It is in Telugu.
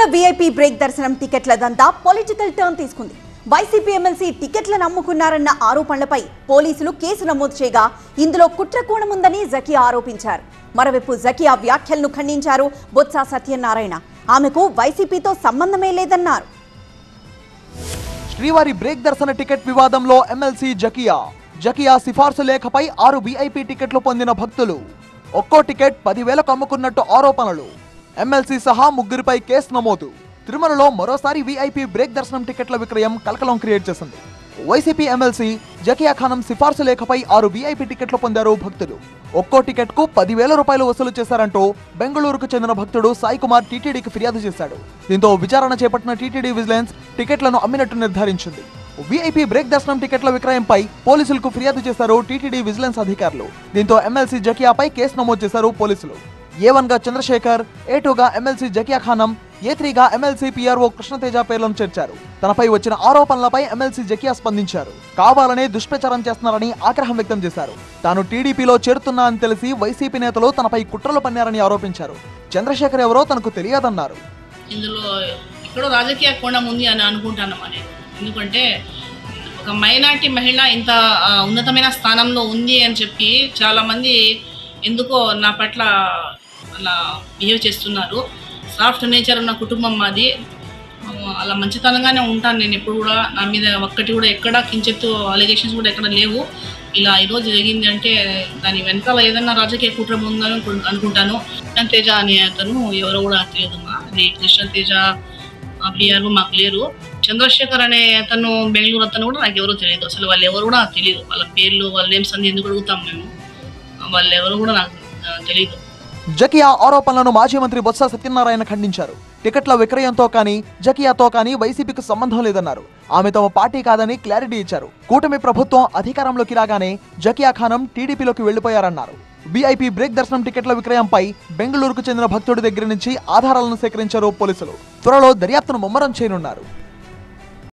తిరుమల వీఐపీ బ్రేక్ దర్శనం టికెట్ల దంతా పొలిటికల్ టర్న్ తీసుకుంది వైసీపీ ఎమ్మెల్సీ టికెట్లను అమ్ముకున్నారన్న ఆరోపణలపై పోలీసులు కేసు నమోదు చేయగా ఇందులో కుట్ర కోణముందని జకియా ఆరోపించారు మరోవైపు జకియా వ్యాఖ్యలను ఖండించారు బొత్స సత్యనారాయణ ఆమెకు వైసీపీతో సంబంధమే లేదన్నారు శ్రీవారి బ్రేక్ దర్శన టికెట్ వివాదంలో ఎమ్మెల్సీ జకియా జకియా సిఫార్సు లేఖపై ఆరు వీఐపీ టికెట్లు పొందిన భక్తులు ఒక్కో టికెట్ పదివేలకు అమ్ముకున్నట్టు ఆరోపణలు ఎమ్మెల్సీ సహా ముగ్గురిపై కేసు నమోదు తిరుమలలో మరోసారి వీఐపీ బ్రేక్ దర్శనం టికెట్ల విక్రయం కలకలం క్రియేట్ చేసింది వైసీపీ ఎమ్మెల్సీ జకియా ఖానం సిఫార్సు లేఖపై ఆరు వీఐపీ టికెట్లు పొందారు భక్తులు ఒక్కో టికెట్ కు పదివేల రూపాయలు వసూలు చేశారంటూ బెంగళూరుకు చెందిన భక్తుడు సాయి కుమార్ టీటీడీకి ఫిర్యాదు చేశాడు దీంతో విచారణ చేపట్టిన టీటీడీ విజిలెన్స్ టికెట్లను అమ్మినట్టు నిర్ధారించింది వీఐపీ బ్రేక్ దర్శనం టికెట్ల విక్రయంపై పోలీసులకు ఫిర్యాదు చేశారు టీటీడీ విజిలెన్స్ అధికారులు దీంతో ఎమ్మెల్సీ జకియాపై కేసు నమోదు చేశారు పోలీసులు ఏ వన్ గా చంద్రశేఖర్ ఏ టూ గా MLC Zakia Khanam A three గా ఎమ్మెల్సీ పిఆర్ఓ కృష్ణతేజ పేర్లను చేర్చారు తనపై వచ్చిన ఆరోపణలపై ఎమ్మెల్సీ జకియా స్పందించారు కావాలనే దుష్ప్రచారం చేస్తున్నారని ఆగ్రహం వ్యక్తం చేశారు తాను టీడీపీలో చేరుతున్నా అని తెలిసి వైసీపీ నేతలు తనపై కుట్రలు పన్నారని ఆరోపించారు చంద్రశేఖర్ ఎవరో తనకు తెలియదన్నారు ఇందులో ఎక్కడో రాజకీయ కోణం ఉంది అని అనుకుంటాను నేను ఎందుకంటే ఒక మైనార్టీ మహిళ ఇంత ఆ, ఉన్నతమైన స్థానంలో ఉంది అని చెప్పి చాలామంది ఎందుకో నా పట్ల అలా బిహేవ్ చేస్తున్నారు సాఫ్ట్ నేచర్ ఉన్న కుటుంబం మాది ఆ, అలా మంచితనంగానే ఉంటాను నేను ఎప్పుడు కూడా నా మీద ఒక్కటి కూడా ఎక్కడ కించెత్తు అలిగేషన్స్ కూడా ఎక్కడ లేవు ఇలా ఈరోజు జరిగింది అంటే దాని వెనకాల ఏదైనా రాజకీయ కుట్ర ఉందని అనుకు- అనుకుంటాను కృష్ణ తేజ అనే అతను ఎవరో కూడా తెలియదు మా అది కృష్ణ తేజ పిఆర్ మాకు లేరు చంద్రశేఖర్ అనే అతను బెంగళూరు అతను కూడా నాకు ఎవరో తెలియదు అసలు వాళ్ళు ఎవరు కూడా నాకు తెలియదు వాళ్ళ పేర్లు వాళ్ళ నేమ్స్ అన్ని ఎందుకు అడుగుతాం మేము వాళ్ళు ఎవరు కూడా నాకు ఆ, తెలియదు జకియా ఆరోపణలను మాజీ మంత్రి బొత్స సత్యనారాయణ ఖండించారు టికెట్ల విక్రయంతో కానీ జకియాతో కానీ వైసీపీకి సంబంధం లేదన్నారు ఆమె తమ పార్టీ కాదని క్లారిటీ ఇచ్చారు కూటమి ప్రభుత్వం అధికారంలోకి రాగానే జకియా ఖానం టీడీపీలోకి వెళ్లిపోయారన్నారు వీఐపీ బ్రేక్ దర్శనం టికెట్ల విక్రయంపై బెంగళూరుకు చెందిన భక్తుడి దగ్గర నుంచి ఆధారాలను సేకరించారు పోలీసులు త్వరలో దర్యాప్తును ముమ్మరం చేయనున్నారు